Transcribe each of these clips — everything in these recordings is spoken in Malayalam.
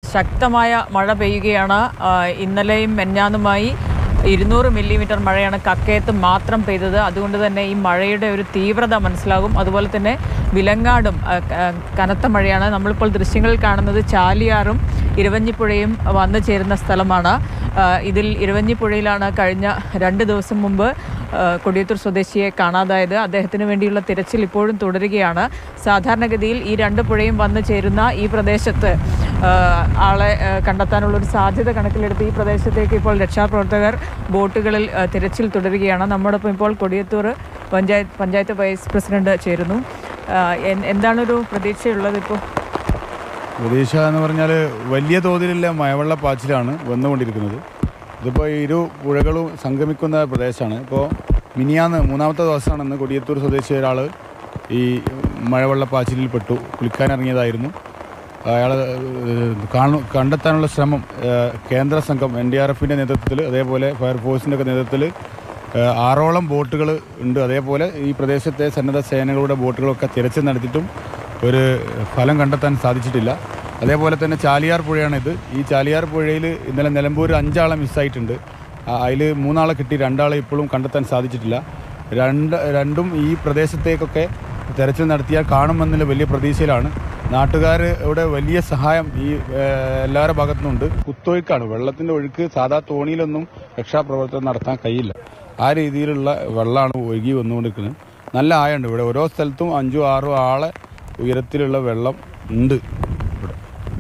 ശക്തമായ മഴ പെയ്യുകയാണ് ആ, ഇന്നലെയും മെഞ്ഞാന്നുമായി ഇരുന്നൂറ് മില്ലിമീറ്റർ മഴയാണ് കക്കയത്ത് മാത്രം പെയ്തത് അതുകൊണ്ട് തന്നെ ഈ മഴയുടെ ഒരു തീവ്രത മനസ്സിലാകും അതുപോലെ തന്നെ വിലങ്ങാടും ആ, ക- കനത്ത മഴയാണ് നമ്മളിപ്പോൾ ദൃശ്യങ്ങളിൽ കാണുന്നത് ചാലിയാറും ഇരവഞ്ഞിപ്പുഴയും വന്നു ചേരുന്ന സ്ഥലമാണ് ആ, ഇതിൽ ഇരവഞ്ഞിപ്പുഴയിലാണ് കഴിഞ്ഞ രണ്ട് ദിവസം മുമ്പ് ആ, കൊടിയത്തൂർ സ്വദേശിയെ കാണാതായത് അദ്ദേഹത്തിന് വേണ്ടിയുള്ള തിരച്ചിൽ ഇപ്പോഴും തുടരുകയാണ് സാധാരണഗതിയിൽ ഈ രണ്ട് പുഴയും വന്നു ചേരുന്ന ഈ പ്രദേശത്ത് ആ, ആളെ ആ, കണ്ടെത്താനുള്ള ഒരു സാധ്യത കണക്കിലെടുത്ത് ഈ പ്രദേശത്തേക്ക് ഇപ്പോൾ രക്ഷാപ്രവർത്തകർ ബോട്ടുകളിൽ ആ, തിരച്ചിൽ തുടരുകയാണ് നമ്മോടൊപ്പം ഇപ്പോൾ കൊടിയത്തൂർ പഞ്ചായത്ത് പഞ്ചായത്ത് വൈസ് പ്രസിഡന്റ് ചേരുന്നു ആ, എൻ- എന്താണൊരു പ്രതീക്ഷയുള്ളത് ഇപ്പോൾ ഒഡീഷ എന്ന് പറഞ്ഞാൽ വലിയ തോതിലുള്ള മഴവെള്ള പാച്ചിലാണ് വന്നുകൊണ്ടിരിക്കുന്നത് ഇതിപ്പോൾ ഇരു പുഴകളും സംഗമിക്കുന്ന പ്രദേശമാണ് ഇപ്പോൾ മിനിയാന്ന് മൂന്നാമത്തെ ദിവസമാണ് ഇന്ന് കൊടിയത്തൂർ സ്വദേശി ഒരാൾ ഈ മഴവെള്ള പാച്ചിലിൽ പെട്ടു കുളിക്കാനിറങ്ങിയതായിരുന്നു അയാൾ കാണു കണ്ടെത്താനുള്ള ശ്രമം ഏഹ്, കേന്ദ്ര സംഘം എൻ ഡി ആർ എഫിൻ്റെ നേതൃത്വത്തിൽ അതേപോലെ ഫയർഫോഴ്സിൻ്റെ ഒക്കെ നേതൃത്വത്തിൽ ഏഹ്, ആറോളം ബോട്ടുകൾ ഉണ്ട് അതേപോലെ ഈ പ്രദേശത്തെ സന്നദ്ധ സേനകളുടെ ബോട്ടുകളൊക്കെ തിരച്ചിൽ നടത്തിയിട്ടും ഒരു ഫലം കണ്ടെത്താൻ സാധിച്ചിട്ടില്ല അതേപോലെ തന്നെ ചാലിയാർ പുഴയാണിത് ഈ ചാലിയാർ പുഴയിൽ ഇന്നലെ നിലമ്പൂർ അഞ്ചാളെ മിസ്സായിട്ടുണ്ട് അതിൽ മൂന്നാളെ കിട്ടി രണ്ടാളെ ഇപ്പോഴും കണ്ടെത്താൻ സാധിച്ചിട്ടില്ല രണ്ട് രണ്ടും ഈ പ്രദേശത്തേക്കൊക്കെ തെരച്ചിൽ നടത്തിയാൽ കാണുമെന്നുള്ള വലിയ പ്രതീക്ഷയിലാണ് നാട്ടുകാർ ഇവിടെ വലിയ സഹായം ഈ ഏഹ്, എല്ലാവരുടെ ഭാഗത്തുനിന്നുണ്ട് കുത്തൊഴുക്കാണ് വെള്ളത്തിന്റെ ഒഴുക്ക് സാധാ തോണിയിലൊന്നും രക്ഷാപ്രവർത്തനം നടത്താൻ കഴിയില്ല ആ രീതിയിലുള്ള വെള്ളമാണ് ഒഴുകി വന്നുകൊണ്ടിരിക്കുന്നത് നല്ല ആയുണ്ട് ഇവിടെ ഓരോ സ്ഥലത്തും അഞ്ചും ആറും ആളെ ഉയരത്തിലുള്ള വെള്ളം ഉണ്ട് ഇവിടെ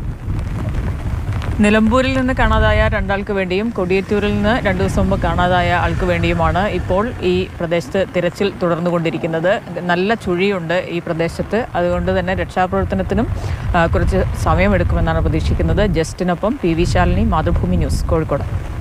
നിലമ്പൂരിൽ നിന്ന് കാണാതായ രണ്ടാൾക്ക് വേണ്ടിയും കൊടിയത്തൂരിൽ നിന്ന് രണ്ടു ദിവസം മുമ്പ് കാണാതായ ആൾക്ക് വേണ്ടിയുമാണ് ഇപ്പോൾ ഈ പ്രദേശത്ത് തിരച്ചിൽ തുടർന്നുകൊണ്ടിരിക്കുന്നത് നല്ല ചുഴിയുണ്ട് ഈ പ്രദേശത്ത് അതുകൊണ്ട് തന്നെ രക്ഷാപ്രവർത്തനത്തിനും ആ, കുറച്ച് സമയമെടുക്കുമെന്നാണ് പ്രതീക്ഷിക്കുന്നത് ജസ്റ്റിനൊപ്പം P V Shalini Mathrubhumi news Kozhikode